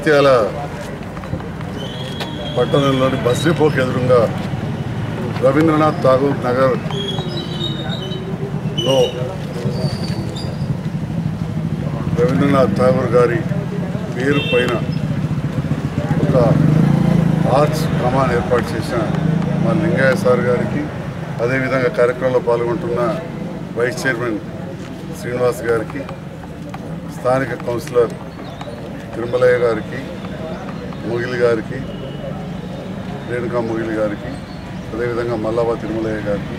జగిత్యాల పట్టణంలోని బస్ డిపోకి ఎదురుగా రవీంద్రనాథ్ ఠాగూర్ నగర్ లో రవీంద్రనాథ్ ఠాగూర్ గారి పేరు పైన ఒక ఆర్చ్ కమాన్ ఏర్పాటు చేసిన మా లింగయ్య సార్ గారికి అదేవిధంగా కార్యక్రమంలో పాల్గొంటున్న వైస్ చైర్మన్ శ్రీనివాస్ గారికి స్థానిక కౌన్సిలర్ తిరుమలయ్య గారికి మొగిలి గారికి రేణుకా మొగిలి గారికి అదేవిధంగా మల్లాబా తిరుమలయ్య గారికి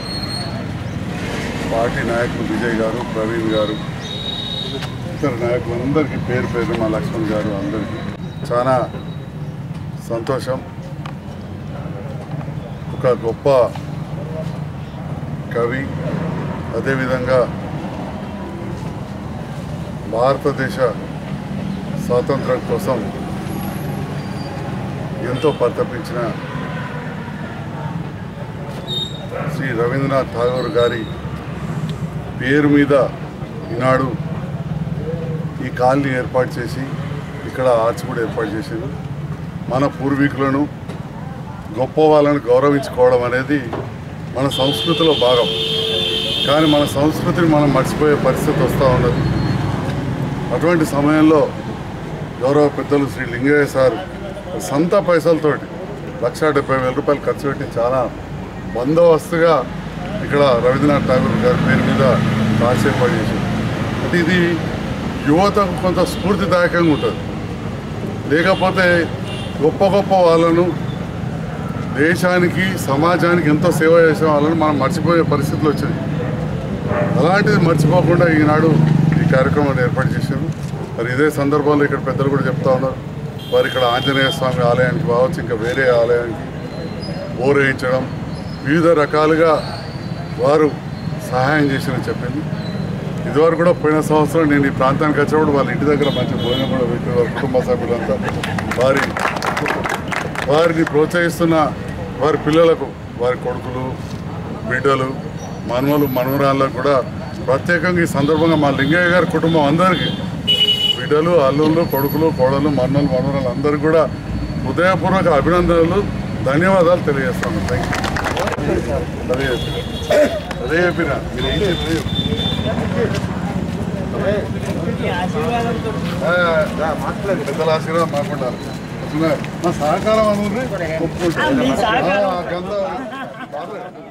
పార్టీ నాయకులు విజయ్ గారు ప్రవీణ్ గారు ఇతర నాయకులందరికీ పేరు పేరు మా లక్ష్మణ్ గారు అందరికీ చాలా సంతోషం ఒక గొప్ప కవి అదేవిధంగా భారతదేశ స్వాతంత్రం కోసం ఎంతో పరితపించిన శ్రీ రవీంద్రనాథ్ ఠాగూర్ గారి పేరు మీద ఈనాడు ఈ కాలనీ ఏర్పాటు చేసి ఇక్కడ ఆర్చ్ కూడా ఏర్పాటు చేశారు మన పూర్వీకులను గొప్ప వాళ్ళని గౌరవించుకోవడం అనేది మన సంస్కృతిలో భాగం కానీ మన సంస్కృతిని మనం మర్చిపోయే పరిస్థితి వస్తూ ఉన్నది అటువంటి సమయంలో గౌరవ పెద్దలు శ్రీ లింగయ్య సార్ సొంత పైసలతోటి లక్ష డెబ్బై వేల రూపాయలు ఖర్చు పెట్టి చాలా బందోబస్తుగా ఇక్కడ రవీంద్రనాథ్ ఠాగూర్ గారి పేరు మీద రాసి ఏర్పాటు చేశారు అంటే ఇది యువతకు కొంత స్ఫూర్తిదాయకంగా ఉంటుంది లేకపోతే గొప్ప గొప్ప వాళ్ళను దేశానికి సమాజానికి ఎంతో సేవ చేసే వాళ్ళని మనం మర్చిపోయే పరిస్థితులు వచ్చింది అలాంటిది మర్చిపోకుండా ఈనాడు ఈ కార్యక్రమాన్ని ఏర్పాటు చేశారు మరి ఇదే సందర్భంలో ఇక్కడ పెద్దలు కూడా చెప్తా ఉన్నారు వారు ఇక్కడ ఆంజనేయ స్వామి ఆలయానికి కావచ్చు ఇంకా వేరే ఆలయానికి ఓరేయించడం వివిధ రకాలుగా వారు సహాయం చేసిన చెప్పింది ఇదివరకు కూడా పోయిన సంవత్సరం నేను ఈ ప్రాంతానికి వచ్చినప్పుడు వాళ్ళ ఇంటి దగ్గర మంచి భోజనం కూడా పెట్టి వారి కుటుంబ సభ్యులంతా వారి వారిని ప్రోత్సహిస్తున్న వారి పిల్లలకు వారి కొడుకులు బిడ్డలు మనవలు మనవరాళ్ళకు కూడా ప్రత్యేకంగా ఈ సందర్భంగా మా లింగయ్య గారి కుటుంబం అందరికీ బిడ్డలు అల్లుళ్ళు కొడుకులు కోడలు మనవలు మనవరాలు అందరికీ కూడా హృదయపూర్వక అభినందనలు ధన్యవాదాలు తెలియజేస్తాను థ్యాంక్ యూ అదే చెప్పిన అదే చెప్పిన మీరు ఏం చెప్పలేదు పెద్దల ఆశీర్వాదం మాకుండాలి మా సహకారం అనుకుంటే ఒప్పుకుంటాను. ఆ, గంధం.